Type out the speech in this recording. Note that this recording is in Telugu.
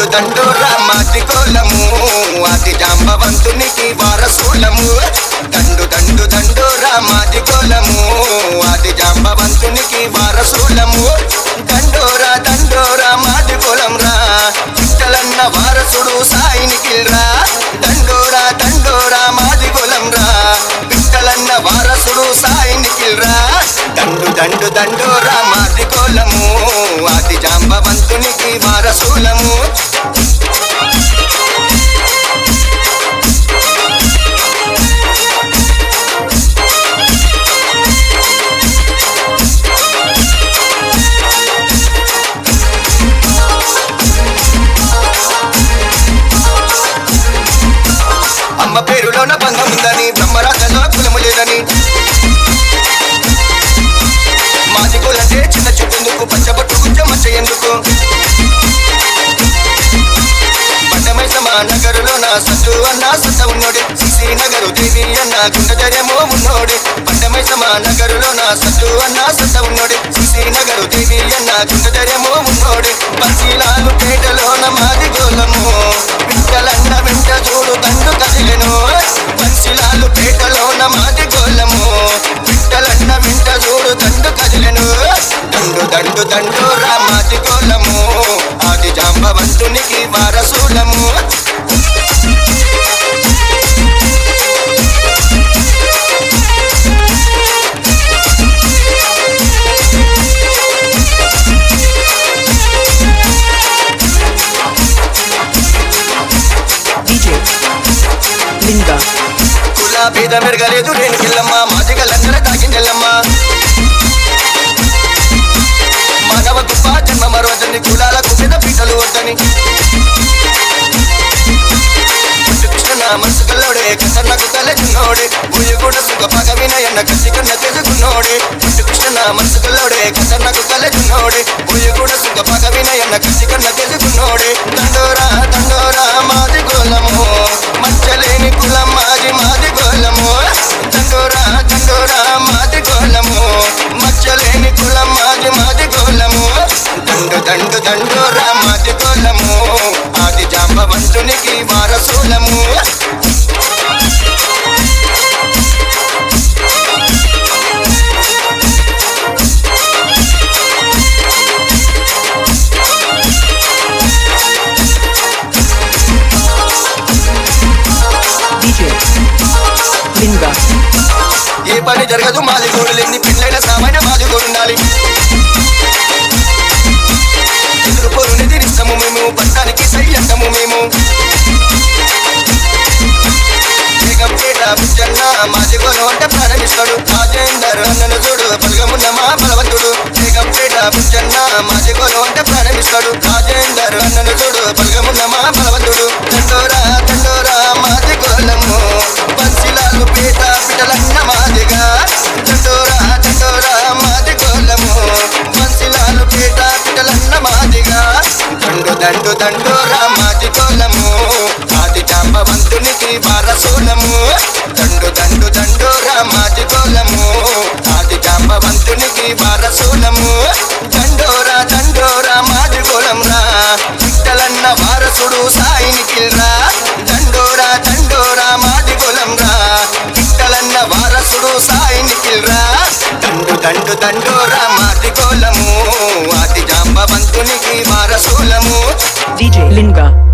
దండోరా మాది కోలము ఆది జాంబవంతునికి వారసులము దండు దండు దండోరా మాది కోలము ఆది జాంబవంతునికి వారసులము దండోరా దండోరా మాది కులం రా పిట్టలన్న వారసుడు సాయినికి రా దండోరా దండోరా మాది కులం రా పిట్టలన్న వారసుడు సాయినికి రా దండు దండు దండోరా మాది కోలము ఆది జాంబవంతునికి వారసులము అమ్మ పేరులోన బంధం ఉందని బ్రహ్మరాజలో కులము లేదని మాది కులంటే చిన్న చుట్టెందుకు పచ్చబట్టు గుచ్చమచ్చ ఎందుకు పట్టమైసమ నగరులో నా సత్తు అన్న సత్త ఉన్నోడే సిసి నగరు దేవి అన్న గుండెజరేమో ఉన్నోడే పట్టమైసమ నగరులో నా సత్తు అన్న సత్త ఉన్నోడే సిసి నగరు దేవి అన్న గుండెజరేమో ఉన్నోడే పసిలాలు పేటలోన మాది గోలము పిట్టలన్న వెంట చూడు దండు కదిలెను పసిలాలు పేటలోన మాది గోలము పిట్టలన్న వెంట చూడు దండు కదిలెను దండు దండు దండు రా మాది గోలము ఆది జాంబవంతునికి వారసులము DJ Linga కుల భేద మెరగలేదు నేను కిల్లమ్మ మాదిగలందర తాగిందెల్లమ్మ మానవ గొప్ప జన్మ మరొద్దని కులాలకు మీద పీటలు వద్దని పుట్టు కృష్ణ నా మనసు కల్లోడే కసన్నకు తలచున్నోడే భూమి కూడా సుఖ పగ వినయన్న కసి కన్న తెలుసుకున్నోడే పుట్టు కృష్ణ నా మనసు కల్లోడే కసన్నకు తలచున్నోడే భూమి కూడా సుఖ పగ వినయన్న కసి కన్న తెలుసుకున్నోడే దండోరా దండోరా మాది గోలము మచ్చలేని కులం మాది మాది గోలము దండోరా దండోరా మాది గోలము మచ్చలేని కులం మాది మాది గోలము దండు దండు దండోరా మాది గోలము ఆది జాంబవంతునికి వారసులము DJ Linga ఏ పని జరగదు మాది గోడులేని పెళ్ళైన సామాన్య మాది గోడుండాలి ఎదురు పొరుని తీరిస్తాము మేము పట్టానికి సై అంటాము మేము బేగంపేట బుజ్జన్న మాది గోలు అంటే ప్రారంభిస్తాడు రాజేందర్ అన్నను చూడు బలగమున్న మా బలవంతుడు బేగంపేట బుజ్జన్న మాది గోలు అంటే ప్రారంభిస్తాడు రాజేందర్ అన్నను చూడు బలగమున్న మా బలవంతుడు దండోరా దండోరా మాది గోలము పంచిలాలు పేట పిటలన్న మాదిగా దండోరా దండోరా మాది గోలము పంచిలాలు పేట పిటలన్న మాదిగా దండు దండు దండోరా మాది గోలము ఆది జాంబవంతునికి వారసులము దండు దండు దండోరా మాది గోలము ఆది జాంబవంతునికి వారసులము దండోరా దండోరా మాది గోలం రా పిట్టలన్న వారసుడు సాయినికి రా దండోరా దండోరా మాది గోలం రా పిట్టలన్న వారసుడు సాయినికి రా దండు దండు దండోరా మాది గోలము ఆది జాంబవంతునికి వారసులము DJ Linga